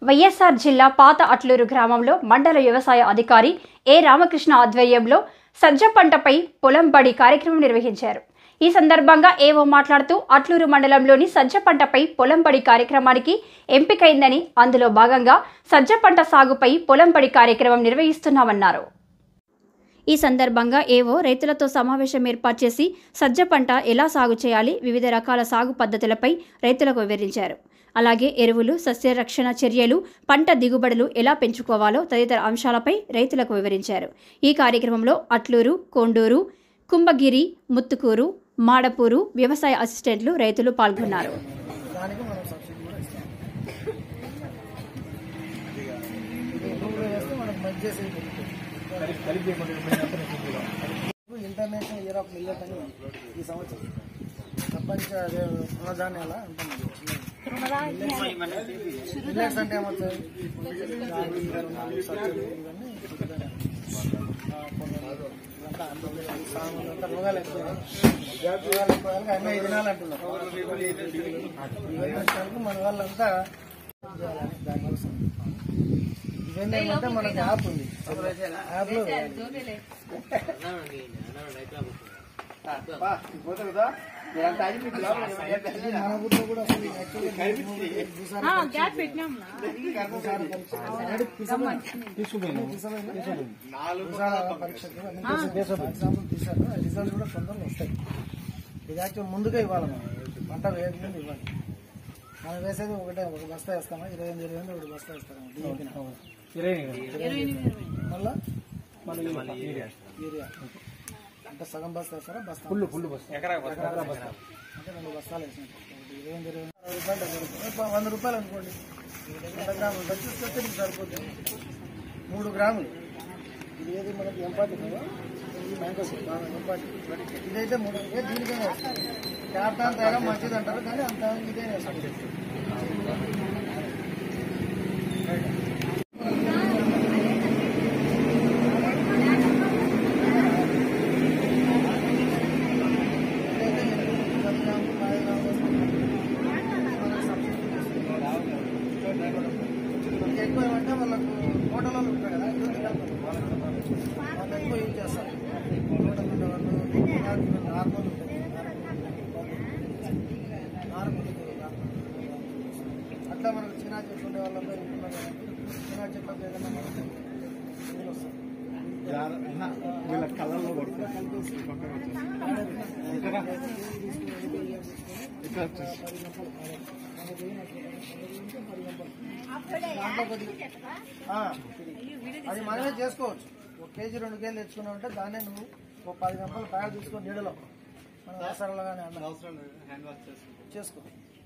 వైఎస్ఆర్ జిల్లా పాత అట్లూరు గ్రామంలో మండల వ్యవసాయ అధికారి ఏ రామకృష్ణ ఆధ్వర్యంలో సజ్జ పంటపై పొలం బడి కార్యక్రమం నిర్వహించారు ఈ సందర్భంగా ఏవో మాట్లాడుతూ అట్లూరు మండలంలోని సజ్జ పంటపై పొలం బడి కార్యక్రమానికి ఎంపికైందని అందులో భాగంగా సజ్జ పంట సాగుపై పొలం బడి కార్యక్రమం నిర్వహిస్తున్నామన్నారు ఈ సందర్భంగా ఏవో రైతులతో సమావేశం ఏర్పాటు చేసి సజ్జ పంట ఎలా సాగు చేయాలి వివిధ రకాల సాగు పద్ధతులపై రైతులకు వివరించారు అలాగే ఎరువులు సస్యరక్షణ చర్యలు పంట దిగుబడులు ఎలా పెంచుకోవాలో తదితర అంశాలపై రైతులకు వివరించారు ఈ కార్యక్రమంలో అట్లూరు కొండూరు కుంభగిరి ముత్తుకూరు మాడపూరు వ్యవసాయ అసిస్టెంట్లు రైతులు పాల్గొన్నారు దానికి మనం సబ్సిడీ కూడా ఇస్తాం ఎరువులు వేస్తే మనకు మంచి చేసేది ఇంటర్నేషనల్ ఇయర్ ఆఫ్ మిల్లెట్ అని ఉంది ఈ సంవత్సరం ప్రపంచ అదే రుణధాన్యాల అంటున్నాం మిల్లెట్స్ అంటే ఏమవుతాయి రాగి, రుణాలు, సజ్జలు ఇవన్నీ చిక్కుతాయి. ఆ, పొగాకు, ఇవంతా అన్నం, సామాన్లు అంతా రోగాలు ఎక్కువ రోగాలు ఎక్కువ వాళ్ళకి అన్నీ తినాలి అంటున్నారు ఇవన్నీ వచ్చేసరికి మన వాళ్ళంతా చేయాలని దానికోసం ఇవన్నీ ఏమంటే మనకి యాప్ ఉంది యాప్ లో ఇది మన ఊర్లో కూడా అసలు యాక్చువల్గా భూసార పరీక్ష- భూసార పరీక్ష. ఆల్రెడీ తీసుకుపోయినా? తీసుకుపోయినా? భూసార పరీక్షకి అన్ని తీసు- ఎగ్జాంపుల్ తీశారు ఆ రిజల్ట్స్ కూడా తొందరగా వస్తాయి ఇది యాక్చువల్ ముందుగా ఇవ్వాలి మనం పంట వేయక ముందు ఇవ్వాలి మనం వేసేది ఒకటే ఒక బస్తా వేస్తామా ఇరవై ఎనిమిది ఇరవై ఎనిమిది ఒకటి బస్తా వేస్తాము మళ్ళీ యూరియా అంటే సగం బస్తా వేస్తారా బస్తా ఫుల్ ఫుల్ బస్తా ఎకరా బస్తా అంటే రెండు బస్తాలు వేసినట్టు ఒకటి ఇరవై ఎనిమిది ఇరవై ఎనిమిది రూపాయలు డెబ్బై రూపాయలు ఇప్పుడు వంద రూపాయలు అనుకోండి వంద గ్రాములు దచ్చుకొస్తే మీకు సరిపోతుంది మూడు గ్రాములు ఇది ఏది మనకి ఎంపాటి కదా ఇది మ్యాంగో సూప్ బాగా ఎంపాటి ఇదైతే మూడు ఏ దీనికైనా వేస్తారు క్యాప్టాన్ తయారా మంచిది అంటారు కానీ అంత ఇదే వేస్తారు ఎక్కువ ఏమంటే వాళ్ళకు హోటల్లో ఉంటారు కదా ఇల్లు తీసుకెళ్తారు వాళ్ళు ఎక్కువ యూజ్ చేస్తారు హోటల్ ఉండే వాళ్ళు నార్మల్ ఉంటుంది నార్మల్ అట్లా మనకు చిన్న చెట్లు ఉండే వాళ్ళందరూ ఉంటున్నారు కదా చిన్న చెట్లకు ఏదైనా మనకు నీళ్ళు వస్తాయి వీళ్ళ కళ్ళల్లో కలిపేసి దాంట్లో కొద్దిగా ఆ, అది మనమే చేసుకోవచ్చు ఒక కేజీ రెండు కేజీలు తెచ్చుకున్నావు అంటే దాన్నే నువ్వు ఒక పది గంటలు ప్యాక్ తీసుకొని నీడలో మన అవసరాలు కానీ అన్న చేసుకో